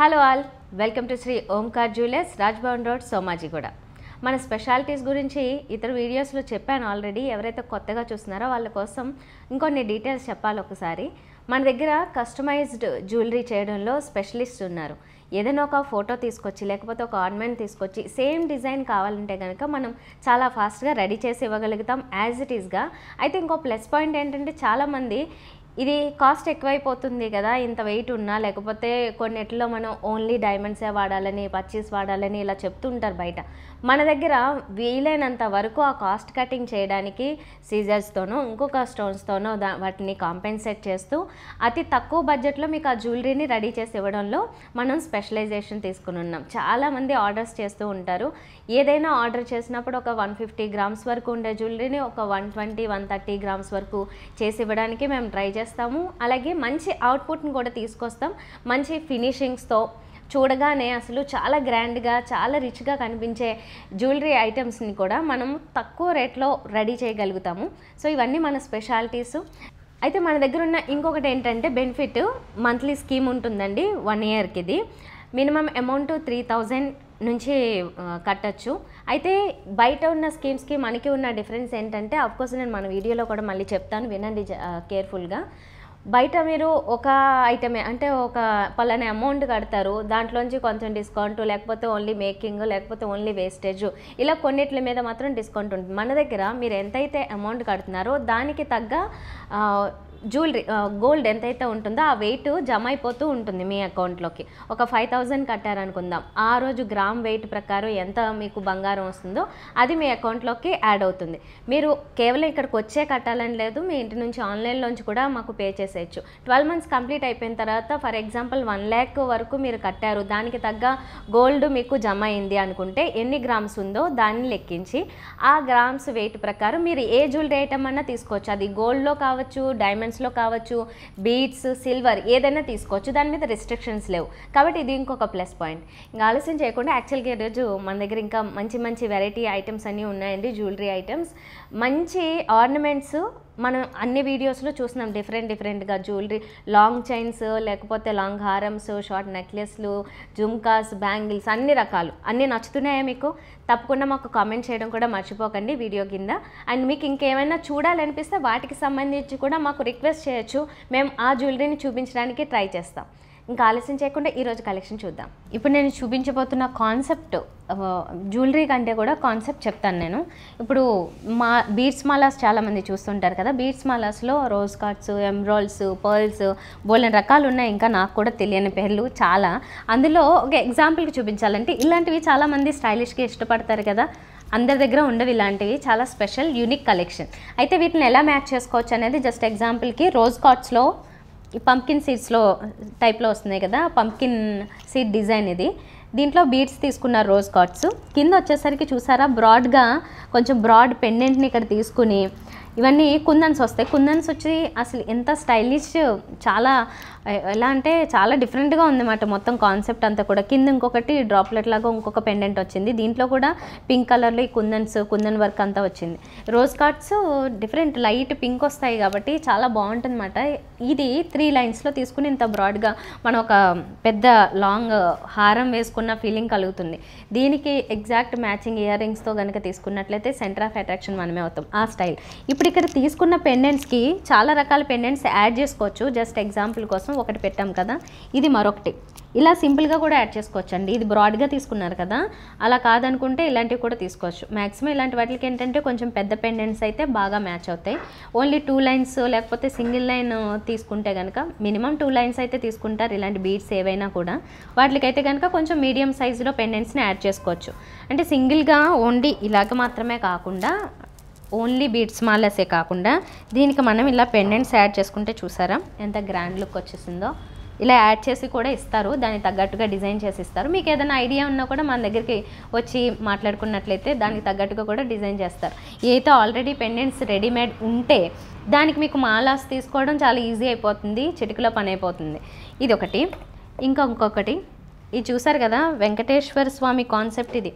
Hello all welcome to Sri Omkar jewellers Raj Bhavan road Somajiguda మన specialities గురించి ఇతర వీడియోస్లో చెప్పాను ఆల్రెడీ ఎవరైతే కొత్తగా చూస్తున్నారో వాళ్ళ కోసం ఇంకొన్ని డీటెయిల్స్ చెప్పాలి ఒకసారి మన దగ్గర కస్టమైజ్డ్ జ్యువెలరీ చేయడంలో స్పెషలిస్ట్ ఉన్నారు ఏదైనా ఒక ఫోటో తీసుకొచ్చి లేకపోతే ఒక ఆర్నమెంట్ తీసుకొచ్చి సేమ్ డిజైన్ కావాలంటే కనుక మనం చాలా ఫాస్ట్గా రెడీ చేసి ఇవ్వగలుగుతాం యాజ్ ఇట్ ఈస్గా అయితే ఇంకో ప్లస్ పాయింట్ ఏంటంటే చాలామంది ఇది కాస్ట్ ఎక్కువైపోతుంది కదా ఇంత వెయిట్ ఉన్నా లేకపోతే కొన్నిట్లో మనం ఓన్లీ డైమండ్సే వాడాలని పర్చేస్ వాడాలని ఇలా చెప్తుంటారు బయట మన దగ్గర వీలైనంత వరకు ఆ కాస్ట్ కటింగ్ చేయడానికి సీజర్స్తోనో ఇంకొక స్టోన్స్తోనో దా వాటిని కాంపెన్సేట్ చేస్తూ అతి తక్కువ బడ్జెట్లో మీకు ఆ జ్యువెలరీని రెడీ చేసి ఇవ్వడంలో మనం స్పెషలైజేషన్ తీసుకుని ఉన్నాం చాలామంది ఆర్డర్స్ చేస్తూ ఉంటారు ఏదైనా ఆర్డర్ చేసినప్పుడు ఒక వన్ ఫిఫ్టీ గ్రామ్స్ వరకు ఉండే జ్యువెలరీని ఒక one twenty one thirty grams వరకు చేసి ఇవ్వడానికి మేము ట్రై చేస్తాము అలాగే మంచి అవుట్పుట్ని కూడా తీసుకొస్తాం మంచి ఫినిషింగ్స్తో చూడగానే అసలు చాలా గ్రాండ్గా చాలా రిచ్గా కనిపించే జ్యువెలరీ ఐటమ్స్ని కూడా మనం తక్కువ రేట్లో రెడీ చేయగలుగుతాము సో ఇవన్నీ మన స్పెషాలిటీస్ అయితే మన దగ్గర ఉన్న ఇంకొకటి ఏంటంటే బెనిఫిట్ మంత్లీ స్కీమ్ ఉంటుందండి వన్ ఇయర్కి ఇది మినిమం అమౌంట్ త్రీ థౌజండ్ నుంచి ఆ, కట్టచ్చు అయితే బయట ఉన్న స్కీమ్స్కి మనకి ఉన్న డిఫరెన్స్ ఏంటంటే అఫ్కోర్స్ నేను మన వీడియోలో కూడా మళ్ళీ చెప్తాను వినండి కేర్ఫుల్గా బయట మీరు ఒక ఐటమే అంటే ఒక పలానా అమౌంట్ కడతారు దాంట్లోంచి కొంచెం డిస్కౌంట్ లేకపోతే ఓన్లీ మేకింగ్ లేకపోతే ఓన్లీ వేస్టేజ్ ఇలా కొన్నిట్ల మీద మాత్రం డిస్కౌంట్ ఉంటుంది మన దగ్గర మీరు ఎంతైతే అమౌంట్ కడుతున్నారో దానికి తగ్గ ఆ, జ్యువెలరీ గోల్డ్ ఎంతైతే ఉంటుందో ఆ వెయిట్ జమ అయిపోతూ ఉంటుంది మీ అకౌంట్లోకి ఒక ఫైవ్ థౌజండ్ కట్టారనుకుందాం ఆ రోజు గ్రామ్ వెయిట్ ప్రకారం ఎంత మీకు బంగారం వస్తుందో అది మీ అకౌంట్లోకి యాడ్ అవుతుంది మీరు కేవలం ఇక్కడికి వచ్చే కట్టాలని లేదు మీ ఇంటి నుంచి ఆన్లైన్లోంచి కూడా మాకు పే చేసేయచ్చు ట్వెల్వ్ మంత్స్ కంప్లీట్ అయిపోయిన తర్వాత ఫర్ ఎగ్జాంపుల్ వన్ ల్యాక్ వరకు మీరు కట్టారు దానికి తగ్గ గోల్డ్ మీకు జమ అయింది అనుకుంటే ఎన్ని గ్రామ్స్ ఉందో దాన్ని లెక్కించి ఆ గ్రామ్స్ వెయిట్ ప్రకారం మీరు ఏ జ్యువెలరీ ఐటమ్ అన్నా తీసుకోవచ్చు అది గోల్డ్లో కావచ్చు డైమండ్స్లో కావచ్చు బీడ్స్ సిల్వర్ ఏదైనా తీసుకోవచ్చు దాని మీద రిస్ట్రిక్షన్స్ లేవు కాబట్టి ఇది ఇంకొక ప్లస్ పాయింట్ ఇంకా ఆలస్యం చేయకుండా యాక్చువల్గా ఈరోజు మన దగ్గర ఇంకా మంచి మంచి వెరైటీ ఐటమ్స్ అన్నీ ఉన్నాయండి జ్యువెలరీ ఐటమ్స్ మంచి ఆర్నమెంట్స్ మనం అన్ని వీడియోస్లో చూస్తున్నాం డిఫరెంట్ డిఫరెంట్గా జ్యువెలరీ లాంగ్ చైన్స్ లేకపోతే లాంగ్ హారమ్స్ షార్ట్ నెక్లెస్లు జుమ్కాస్ బ్యాంగిల్స్ అన్ని రకాలు అన్నీ నచ్చుతున్నాయా మీకు తప్పకుండా మాకు కామెంట్ చేయడం కూడా మర్చిపోకండి వీడియో కింద అండ్ మీకు ఇంకేమైనా చూడాలనిపిస్తే వాటికి సంబంధించి కూడా మాకు రిక్వెస్ట్ చేయొచ్చు మేము ఆ జ్యువెలరీని చూపించడానికి ట్రై చేస్తాం ఇంకా ఆలస్యం చేయకుండా ఈరోజు కలెక్షన్ చూద్దాం ఇప్పుడు నేను చూపించబోతున్న కాన్సెప్ట్ జ్యువెలరీ కంటే కూడా కాన్సెప్ట్ చెప్తాను నేను ఇప్పుడు మా బీడ్స్ మాలాస్ చాలామంది చూస్తుంటారు కదా బీడ్స్ మాలాస్లో రోజ్ కార్డ్స్ ఎమ్రాల్స్ పర్ల్స్ బోలెన్ రకాలు ఉన్నాయి ఇంకా నాకు కూడా తెలియని పేర్లు చాలా అందులో ఒక ఎగ్జాంపుల్కి చూపించాలంటే ఇలాంటివి చాలామంది స్టైలిష్గా ఇష్టపడతారు కదా అందరి దగ్గర ఉండవు ఇలాంటివి చాలా స్పెషల్ యూనిక్ కలెక్షన్ అయితే వీటిని ఎలా మ్యాచ్ చేసుకోవచ్చు అనేది జస్ట్ ఎగ్జాంపుల్కి రోజ్ కార్డ్స్లో ఈ పంకిన్ సీడ్స్లో టైప్లో వస్తున్నాయి కదా పంకిన్ సీడ్ డిజైన్ ఇది దీంట్లో బీడ్స్ తీసుకున్నారు రోజ్ కార్డ్స్ కింద వచ్చేసరికి చూసారా బ్రాడ్గా కొంచెం బ్రాడ్ పెండెంట్ని ఇక్కడ తీసుకుని ఇవన్నీ కుందన్స్ వస్తాయి కుందన్స్ వచ్చి అసలు ఎంత స్టైలిష్ చాలా ఎ- ఎలా అంటే చాలా డిఫరెంట్గా ఉందన్నమాట మొత్తం కాన్సెప్ట్ అంతా కూడా కింద ఇంకొకటి డ్రాప్లెట్ లాగా ఇంకొక పెండెంట్ వచ్చింది దీంట్లో కూడా పింక్ కలర్లో ఈ కుందన్స్ కుందన్ వర్క్ అంతా వచ్చింది rose cuts different light pink వస్తాయి కాబట్టి చాలా బాగుంటుంది అనమాట ఇది త్రీ లైన్స్లో తీసుకుని ఇంత బ్రాడ్గా మనం ఒక పెద్ద లాంగ్ హారం వేసుకున్న ఫీలింగ్ కలుగుతుంది దీనికి ఎగ్జాక్ట్ మ్యాచింగ్ ఇయర్ రింగ్స్తో కనుక తీసుకున్నట్లయితే సెంటర్ ఆఫ్ అట్రాక్షన్ మనమే అవుతాం ఆ స్టైల్ ఇప్పుడు ఇక్కడ తీసుకున్న పెండెంట్స్కి చాలా రకాల పెండెంట్స్ యాడ్ చేసుకోవచ్చు జస్ట్ ఎగ్జాంపుల్ కోసం ఒకటి పెట్టాం కదా ఇది మరొకటి ఇలా సింపుల్గా కూడా యాడ్ చేసుకోవచ్చు అండి ఇది బ్రాడ్గా తీసుకున్నారు కదా అలా కాదనుకుంటే ఇలాంటివి కూడా తీసుకోవచ్చు మ్యాక్సిమం ఇలాంటి వాటికి ఏంటంటే కొంచెం పెద్ద పెండెంట్స్ అయితే బాగా మ్యాచ్ అవుతాయి ఓన్లీ టూ లైన్స్ లేకపోతే సింగిల్ లైన్ తీసుకుంటే కనుక మినిమం టూ లైన్స్ అయితే తీసుకుంటారు ఇలాంటి బీడ్స్ ఏవైనా కూడా వాటికైతే కనుక కొంచెం మీడియం సైజులో పెండెంట్స్ని యాడ్ చేసుకోవచ్చు అంటే సింగిల్గా ఓన్లీ ఇలాగ మాత్రమే కాకుండా ఓన్లీ బీడ్స్ మాలసే కాకుండా దీనికి మనం ఇలా పెండెంట్స్ యాడ్ చేసుకుంటే చూసారా ఎంత గ్రాండ్ లుక్ వచ్చేసిందో ఇలా యాడ్ చేసి కూడా ఇస్తారు దానికి తగ్గట్టుగా డిజైన్ చేసి ఇస్తారు మీకు ఏదైనా ఐడియా ఉన్నా కూడా మన దగ్గరికి వచ్చి మాట్లాడుకున్నట్లయితే దానికి తగ్గట్టుగా కూడా డిజైన్ చేస్తారు అయితే ఆల్రెడీ పెండెంట్స్ రెడీమేడ్ ఉంటే దానికి మీకు మాలాస్ తీసుకోవడం చాలా ఈజీ అయిపోతుంది చిటికలో పని అయిపోతుంది ఇది ఒకటి ఇంకా ఇంకొకటి ఇది చూసారు కదా వెంకటేశ్వర స్వామి కాన్సెప్ట్ ఇది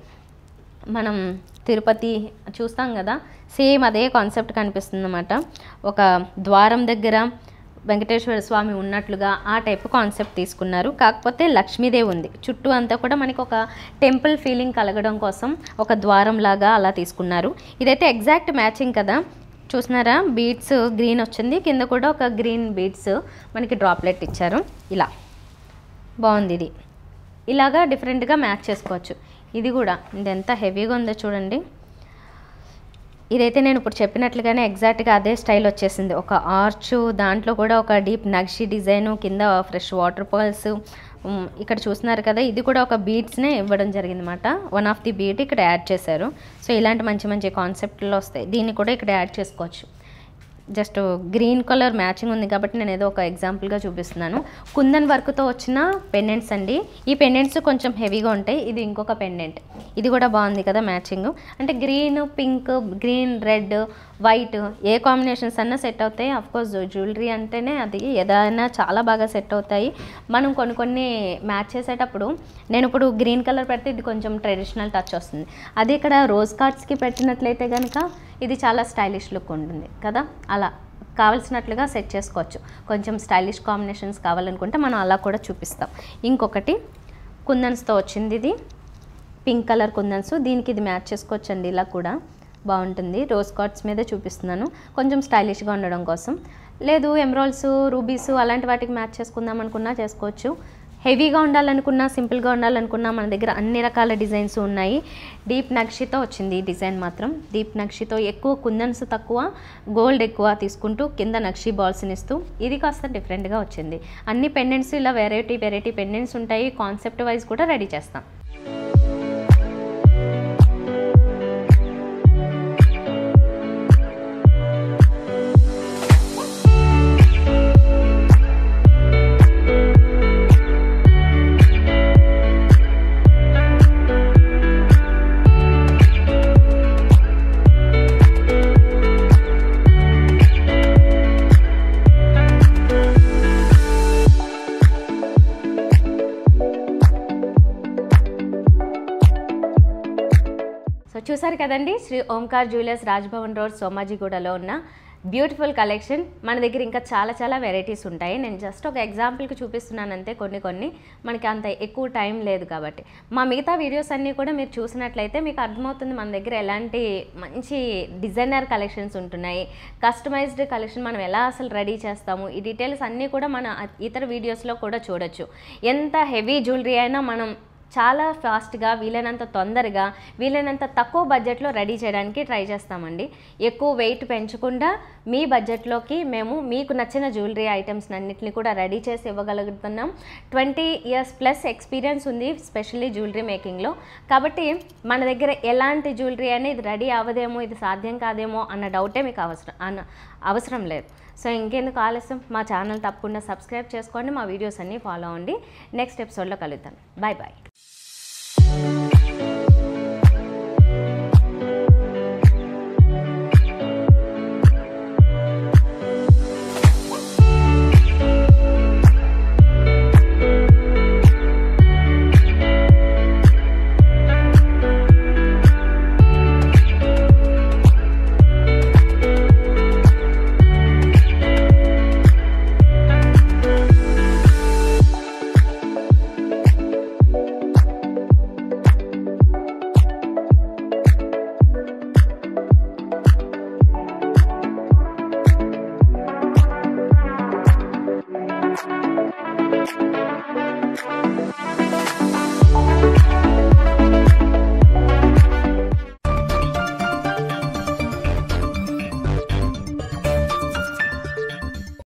మనం తిరుపతి చూస్తాం కదా సేమ్ అదే కాన్సెప్ట్ కనిపిస్తుంది అన్నమాట ఒక ద్వారం దగ్గర వెంకటేశ్వర స్వామి ఉన్నట్లుగా ఆ టైప్ కాన్సెప్ట్ తీసుకున్నారు కాకపోతే లక్ష్మీదేవి ఉంది చుట్టూ అంతా కూడా మనకి ఒక టెంపుల్ ఫీలింగ్ కలగడం కోసం ఒక ద్వారం లాగా అలా తీసుకున్నారు ఇదైతే ఎగ్జాక్ట్ మ్యాచింగ్ కదా చూస్తున్నారా బీడ్స్ గ్రీన్ వచ్చింది కింద కూడా ఒక గ్రీన్ బీడ్స్ మనకి డ్రాప్లెట్ ఇచ్చారు ఇలా బాగుంది ఇది ఇలాగా డిఫరెంట్గా మ్యాచ్ చేసుకోవచ్చు ఇది కూడా ఇది ఎంత హెవీగా ఉందో చూడండి ఇదైతే నేను ఇప్పుడు చెప్పినట్లుగానే ఎగ్జాక్ట్గా అదే స్టైల్ వచ్చేసింది ఒక ఆర్చ్ దాంట్లో కూడా ఒక డీప్ నక్షి డిజైన్ కింద ఫ్రెష్ వాటర్ పర్ల్స్ ఇక్కడ చూస్తున్నారు కదా ఇది కూడా ఒక బీడ్స్నే ఇవ్వడం జరిగింది అనమాట వన్ ఆఫ్ ది బీడ్ ఇక్కడ యాడ్ చేశారు సో ఇలాంటి మంచి మంచి కాన్సెప్ట్లో వస్తాయి దీన్ని కూడా ఇక్కడ యాడ్ చేసుకోవచ్చు జస్ట్ గ్రీన్ కలర్ మ్యాచింగ్ ఉంది కాబట్టి నేను ఏదో ఒక ఎగ్జాంపుల్గా చూపిస్తున్నాను కుందన్ వర్క్తో వచ్చిన పెండెంట్స్ అండి ఈ పెండెంట్స్ కొంచెం హెవీగా ఉంటాయి ఇది ఇంకొక పెండెంట్ ఇది కూడా బాగుంది కదా మ్యాచింగ్ అంటే green pink green red white ఏ కాంబినేషన్స్ అన్నా సెట్ అవుతాయి కోర్స్ జ్యువెలరీ అంటేనే అది ఏదైనా చాలా బాగా సెట్ అవుతాయి మనం కొన్ని కొన్ని మ్యాచ్ చేసేటప్పుడు నేను ఇప్పుడు గ్రీన్ కలర్ పెడితే ఇది కొంచెం ట్రెడిషనల్ టచ్ వస్తుంది అది ఇక్కడ రోజ్ కార్డ్స్కి పెట్టినట్లయితే కనుక ఇది చాలా స్టైలిష్ లుక్ ఉంటుంది కదా అలా కావలసినట్లుగా సెట్ చేసుకోవచ్చు కొంచెం స్టైలిష్ కాంబినేషన్స్ కావాలనుకుంటే మనం అలా కూడా చూపిస్తాం ఇంకొకటి కుందన్స్తో వచ్చింది ఇది పింక్ కలర్ కుందన్స్ దీనికి ఇది మ్యాచ్ చేసుకోవచ్చు అండి ఇలా కూడా బాగుంటుంది రోజ్ కార్డ్స్ మీద చూపిస్తున్నాను కొంచెం స్టైలిష్గా ఉండడం కోసం లేదు ఎమరాల్స్ రూబీస్ అలాంటి వాటికి మ్యాచ్ చేసుకుందాం అనుకున్నా చేసుకోవచ్చు హెవీగా ఉండాలనుకున్నా సింపుల్గా ఉండాలనుకున్నా మన దగ్గర అన్ని రకాల డిజైన్స్ ఉన్నాయి డీప్ నక్షితో వచ్చింది ఈ డిజైన్ మాత్రం డీప్ నక్షితో ఎక్కువ కుందన్స్ తక్కువ గోల్డ్ ఎక్కువ తీసుకుంటూ కింద నక్షి బాల్స్ని ఇస్తూ ఇది కాస్త డిఫరెంట్గా వచ్చింది అన్ని పెండెంట్స్ ఇలా వెరైటీ వెరైటీ పెండెంట్స్ ఉంటాయి కాన్సెప్ట్ వైజ్ కూడా రెడీ చేస్తాం సో చూసారు కదండి శ్రీ ఓంకార్ జ్యువెలర్స్ రాజ్భవన్ రోడ్ సోమాజిగూడలో ఉన్న బ్యూటిఫుల్ కలెక్షన్ మన దగ్గర ఇంకా చాలా చాలా వెరైటీస్ ఉంటాయి నేను జస్ట్ ఒక ఎగ్జాంపుల్కి చూపిస్తున్నాను అంతే కొన్ని కొన్ని మనకి అంత ఎక్కువ టైం లేదు కాబట్టి మా మిగతా వీడియోస్ అన్నీ కూడా మీరు చూసినట్లయితే మీకు అర్థమవుతుంది మన దగ్గర ఎలాంటి మంచి డిజైనర్ కలెక్షన్స్ ఉంటున్నాయి కస్టమైజ్డ్ కలెక్షన్ మనం ఎలా అసలు రెడీ చేస్తాము ఈ డీటెయిల్స్ అన్నీ కూడా మన ఇతర వీడియోస్లో కూడా చూడొచ్చు ఎంత హెవీ జ్యువెలరీ అయినా మనం చాలా ఫాస్ట్గా వీలైనంత తొందరగా వీలైనంత తక్కువ బడ్జెట్లో రెడీ చేయడానికి ట్రై చేస్తామండి ఎక్కువ వెయిట్ పెంచకుండా మీ బడ్జెట్లోకి మేము మీకు నచ్చిన జ్యువెలరీ ఐటమ్స్ అన్నింటిని కూడా రెడీ చేసి ఇవ్వగలుగుతున్నాం ట్వంటీ ఇయర్స్ ప్లస్ ఎక్స్పీరియన్స్ ఉంది స్పెషల్లీ జ్యువెలరీ మేకింగ్లో కాబట్టి మన దగ్గర ఎలాంటి జ్యువెలరీ అనేది రెడీ అవ్వదేమో ఇది సాధ్యం కాదేమో అన్న డౌటే మీకు అవసరం అన్న అవసరం లేదు సో ఇంకెందుకు ఆలస్యం మా ఛానల్ తప్పకుండా సబ్స్క్రైబ్ చేసుకోండి మా వీడియోస్ అన్నీ ఫాలో అవ్వండి నెక్స్ట్ ఎపిసోడ్లో కలుగుతాను బాయ్ బాయ్ Thank you.